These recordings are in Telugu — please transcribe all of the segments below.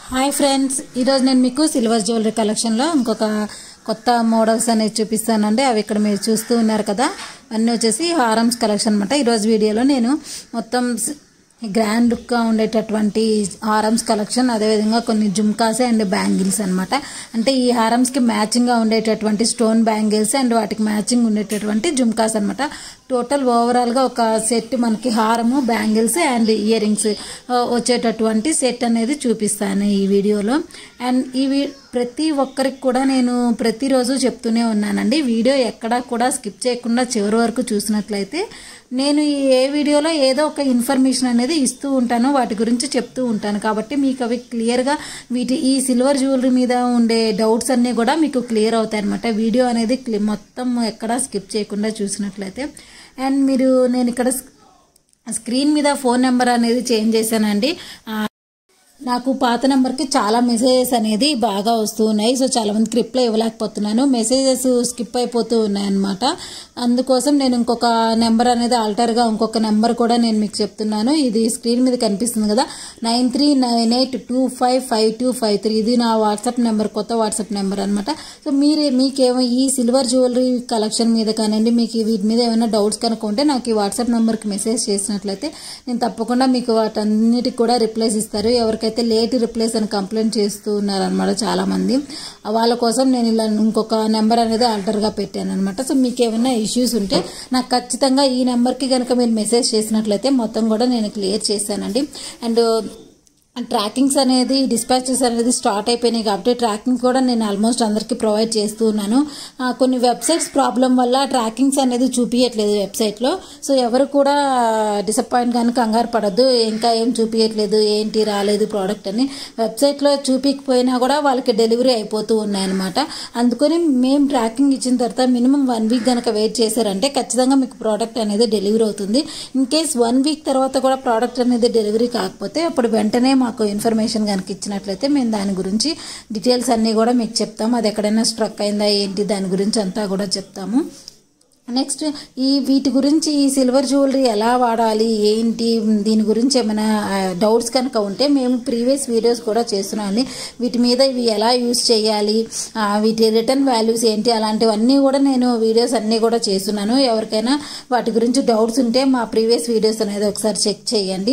హాయ్ ఫ్రెండ్స్ ఈరోజు నేను మీకు సిల్వర్ జ్యువెలరీ కలెక్షన్లో ఇంకొక కొత్త మోడల్స్ అనేది చూపిస్తానండి అవి ఇక్కడ మీరు చూస్తూ ఉన్నారు కదా అన్నీ వచ్చేసి హారమ్స్ కలెక్షన్ అనమాట ఈరోజు వీడియోలో నేను మొత్తం గ్రాండ్ లుక్గా ఉండేటటువంటి హారమ్స్ కలెక్షన్ అదేవిధంగా కొన్ని జుమ్కాస్ అండ్ బ్యాంగిల్స్ అనమాట అంటే ఈ హారమ్స్కి మ్యాచింగ్గా ఉండేటటువంటి స్టోన్ బ్యాంగిల్స్ అండ్ వాటికి మ్యాచింగ్ ఉండేటటువంటి జుమ్కాస్ అనమాట టోటల్ ఓవరాల్గా ఒక సెట్ మనకి హారము బ్యాంగిల్స్ అండ్ ఇయర్ రింగ్స్ వచ్చేటటువంటి సెట్ అనేది చూపిస్తాను ఈ వీడియోలో అండ్ ఈ వీ- ప్రతి ఒక్కరికి కూడా నేను ప్రతిరోజు చెప్తూనే ఉన్నానండి వీడియో ఎక్కడా కూడా స్కిప్ చేయకుండా చివరి వరకు చూసినట్లయితే నేను ఈ ఏ వీడియోలో ఏదో ఒక ఇన్ఫర్మేషన్ అనేది ఇస్తూ ఉంటాను వాటి గురించి చెప్తూ ఉంటాను కాబట్టి మీకు అవి క్లియర్గా వీటి ఈ సిల్వర్ జ్యువెలరీ మీద ఉండే డౌట్స్ అన్నీ కూడా మీకు క్లియర్ అవుతాయి అనమాట వీడియో అనేది క్లి- మొత్తం ఎక్కడా స్కిప్ చేయకుండా చూసినట్లయితే అండ్ మీరు నేను ఇక్కడ స్క్- స్క్రీన్ మీద ఫోన్ నెంబర్ అనేది చేంజ్ చేశానండి ఆ, నాకు పాత నెంబర్కి చాలా మెసేజెస్ అనేది బాగా వస్తూ ఉన్నాయి సో చాలా మందికి రిప్లై ఇవ్వలేకపోతున్నాను మెసేజెస్ స్కిప్ అయిపోతూ ఉన్నాయి అనమాట అందుకోసం నేను ఇంకొక నెంబర్ అనేది ఆల్టర్గా ఇంకొక నెంబర్ కూడా నేను మీకు చెప్తున్నాను ఇది స్క్రీన్ మీద కనిపిస్తుంది కదా nine three nine eight two five five two five three ఇది నా వాట్సాప్ నెంబర్ కొత్త వాట్సాప్ నెంబర్ అనమాట సో మీరు మీకేమో ఈ సిల్వర్ జ్యువెలరీ కలెక్షన్ మీద కానివ్వండి మీకు వీటి మీద ఏమైనా డౌట్స్ కనుక ఉంటే నాకు ఈ వాట్సాప్ నెంబర్కి మెసేజ్ చేసినట్లయితే నేను తప్పకుండా మీకు వాటన్నిటికి కూడా రిప్లైస్ ఇస్తారు ఎవరికైతే లేట్ రిప్లైస్ అని కంప్లైంట్ చేస్తూ ఉన్నారనమాట చాలామంది వాళ్ళ కోసం నేను ఇలా ఇంకొక నెంబర్ అనేది ఆల్టర్గా పెట్టాను అనమాట సో మీకు ఏమైనా ఇష్యూస్ ఉంటే నాకు ఖచ్చితంగా ఈ నెంబర్కి కనుక మీరు మెసేజ్ చేసినట్లయితే మొత్తం కూడా నేను క్లియర్ చేశానండి అండ్ ట్రాకింగ్స్ అనేది డిస్పాచెస్ అనేది స్టార్ట్ అయిపోయినాయి కాబట్టి ట్రాకింగ్ కూడా నేను ఆల్మోస్ట్ అందరికీ ప్రొవైడ్ చేస్తూ ఉన్నాను ఆ, కొన్ని వెబ్సైట్స్ ప్రాబ్లం వల్ల ట్రాకింగ్స్ అనేది చూపించట్లేదు వెబ్సైట్లో సో ఎవరు కూడా డిసప్పాయింట్ కానీ కంగారు పడద్దు ఇంకా ఏం చూపించట్లేదు ఏంటి రాలేదు ప్రోడక్ట్ అని వెబ్సైట్లో చూపించకపోయినా కూడా వాళ్ళకి డెలివరీ అయిపోతూ ఉన్నాయన్నమాట అందుకని మేము ట్రాకింగ్ ఇచ్చిన తర్వాత మినిమం వన్ వీక్ కనుక వెయిట్ చేశారంటే ఖచ్చితంగా మీకు ప్రోడక్ట్ అనేది డెలివరీ అవుతుంది ఇన్ కేస్ వన్ వీక్ తర్వాత కూడా ప్రోడక్ట్ అనేది డెలివరీ కాకపోతే అప్పుడు వెంటనే మాకు ఇన్ఫర్మేషన్ కనుక ఇచ్చినట్లయితే మేము దాని గురించి డీటెయిల్స్ అన్నీ కూడా మీకు చెప్తాము అది ఎక్కడైనా స్ట్రక్ అయిందా ఏంటి దాని గురించి అంతా కూడా చెప్తాము నెక్స్ట్ ఈ వీటి గురించి ఈ సిల్వర్ జ్యువెలరీ ఎలా వాడాలి ఏంటి దీని గురించి ఏమైనా డౌట్స్ కనుక ఉంటే మేము ప్రీవియస్ వీడియోస్ కూడా చేస్తున్నామండి వీటి మీద ఇవి ఎలా యూస్ చేయాలి ఆ, వీటి రిటర్న్ వాల్యూస్ ఏంటి అలాంటివన్నీ కూడా నేను వీడియోస్ అన్నీ కూడా చేస్తున్నాను ఎవరికైనా వాటి గురించి డౌట్స్ ఉంటే మా ప్రీవియస్ వీడియోస్ అనేది ఒకసారి చెక్ చేయండి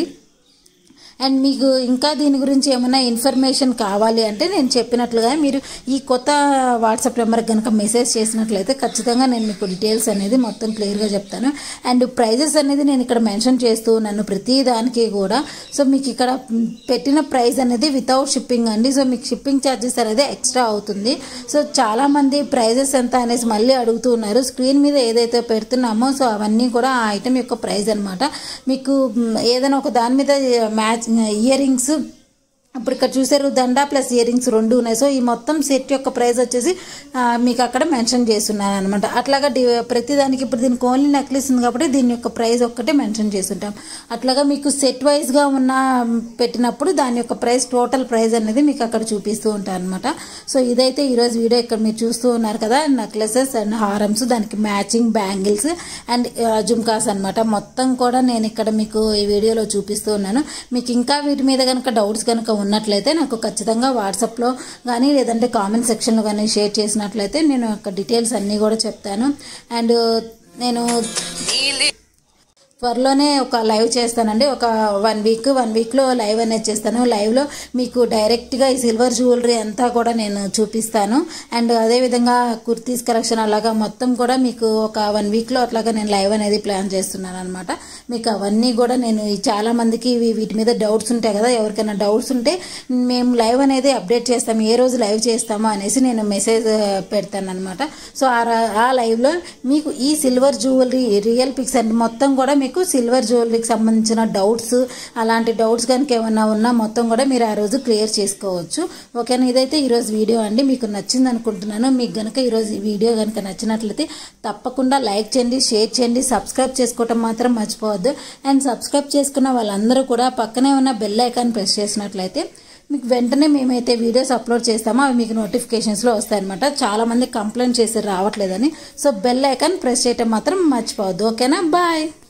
అండ్ మీకు ఇంకా దీని గురించి ఏమైనా ఇన్ఫర్మేషన్ కావాలి అంటే నేను చెప్పినట్లుగా మీరు ఈ కొత్త వాట్సాప్ నెంబర్కి కనుక మెసేజ్ చేసినట్లయితే ఖచ్చితంగా నేను మీకు డీటెయిల్స్ అనేది మొత్తం క్లియర్గా చెప్తాను అండ్ ప్రైజెస్ అనేది నేను ఇక్కడ మెన్షన్ చేస్తూ ఉన్నాను ప్రతి దానికి కూడా సో మీకు ఇక్కడ పెట్టిన ప్రైస్ అనేది వితౌట్ షిప్పింగ్ అండి సో మీకు షిప్పింగ్ ఛార్జెస్ అనేది ఎక్స్ట్రా అవుతుంది సో చాలామంది ప్రైజెస్ ఎంత అనేసి మళ్ళీ అడుగుతూ ఉన్నారు స్క్రీన్ మీద ఏదైతే పెడుతున్నామో సో అవన్నీ కూడా ఆ ఐటమ్ యొక్క ప్రైస్ అనమాట మీకు మ్, ఏదైనా ఒక దాని మీద మ్యాచ్ ఇయర్ రింగ్స్ ఇప్పుడు ఇక్కడ చూసారు దండా ప్లస్ ఇయర్ రింగ్స్ రెండు ఉన్నాయి సో ఈ మొత్తం సెట్ యొక్క ప్రైస్ వచ్చేసి ఆ, మీకు అక్కడ మెన్షన్ చేస్తున్నాను అనమాట అట్లాగా డి ప్రతి దానికి ఇప్పుడు దీనికి ఓన్లీ నెక్లెస్ ఉంది కాబట్టి దీని యొక్క ప్రైస్ ఒక్కటే మెన్షన్ చేస్తుంటాం అట్లాగా మీకు సెట్ వైజ్గా ఉన్న పెట్టినప్పుడు దాని యొక్క ప్రైస్ టోటల్ ప్రైస్ అనేది మీకు అక్కడ చూపిస్తూ ఉంటాను అనమాట సో ఇదైతే ఈరోజు వీడియో ఇక్కడ మీరు చూస్తూ ఉన్నారు కదా నెక్లెసెస్ అండ్ హారమ్స్ దానికి మ్యాచింగ్ బ్యాంగిల్స్ అండ్ జుమ్కాస్ అన్నమాట మొత్తం కూడా నేను ఇక్కడ మీకు ఈ వీడియోలో చూపిస్తూ ఉన్నాను మీకు ఇంకా వీటి మీద కనుక డౌట్స్ కనుక ఉన్నట్లయితే నాకు ఖచ్చితంగా వాట్సాప్లో కానీ లేదంటే కామెంట్ సెక్షన్లో కానీ షేర్ చేసినట్లయితే నేను యొక్క డీటెయిల్స్ అన్నీ కూడా చెప్తాను అండ్ నేను త్వరలోనే ఒక లైవ్ చేస్తానండి ఒక వన్ వీక్ వన్ వీక్లో లైవ్ అనేది చేస్తాను లైవ్లో మీకు డైరెక్ట్గా ఈ సిల్వర్ జ్యువెలరీ అంతా కూడా నేను చూపిస్తాను అండ్ అదేవిధంగా కుర్తీస్ కలెక్షన్ అలాగా మొత్తం కూడా మీకు ఒక వన్ వీక్లో అట్లాగా నేను లైవ్ అనేది ప్లాన్ చేస్తున్నాను అనమాట మీకు అవన్నీ కూడా నేను ఈ చాలా మందికి ఇవి వీటి మీద డౌట్స్ ఉంటాయి కదా ఎవరికైనా డౌట్స్ ఉంటే మేము లైవ్ అనేది అప్డేట్ చేస్తాము ఏ రోజు లైవ్ చేస్తామో అనేసి నేను మెసేజ్ పెడతాను అనమాట సో ఆ ర- ఆ లైవ్లో మీకు ఈ silver jewellery real pics and మొత్తం కూడా మీకు సిల్వర్ జ్యువెలరీకి సంబంధించిన డౌట్స్ అలాంటి డౌట్స్ కనుక ఏమన్నా ఉన్నా మొత్తం కూడా మీరు ఆ రోజు క్లియర్ చేసుకోవచ్చు ఓకేనా ఇదైతే ఈరోజు వీడియో అండి మీకు నచ్చింది అనుకుంటున్నాను మీకు కనుక ఈరోజు ఈ వీడియో కనుక నచ్చినట్లయితే తప్పకుండా లైక్ చేయండి షేర్ చేయండి సబ్స్క్రైబ్ చేసుకోవటం మాత్రం మర్చిపోవద్దు అండ్ సబ్స్క్రైబ్ చేసుకున్న వాళ్ళందరూ కూడా పక్కనే ఉన్న బెల్ ఐకాన్ ప్రెస్ చేసినట్లయితే మీకు వెంటనే మేమైతే వీడియోస్ అప్లోడ్ చేస్తామో అవి మీకు నోటిఫికేషన్స్లో వస్తాయన్నమాట చాలా మంది కంప్లైంట్ చేసి రావట్లేదని సో బెల్ ఐకాన్ ప్రెస్ చేయటం మాత్రం మర్చిపోవద్దు ఓకేనా బాయ్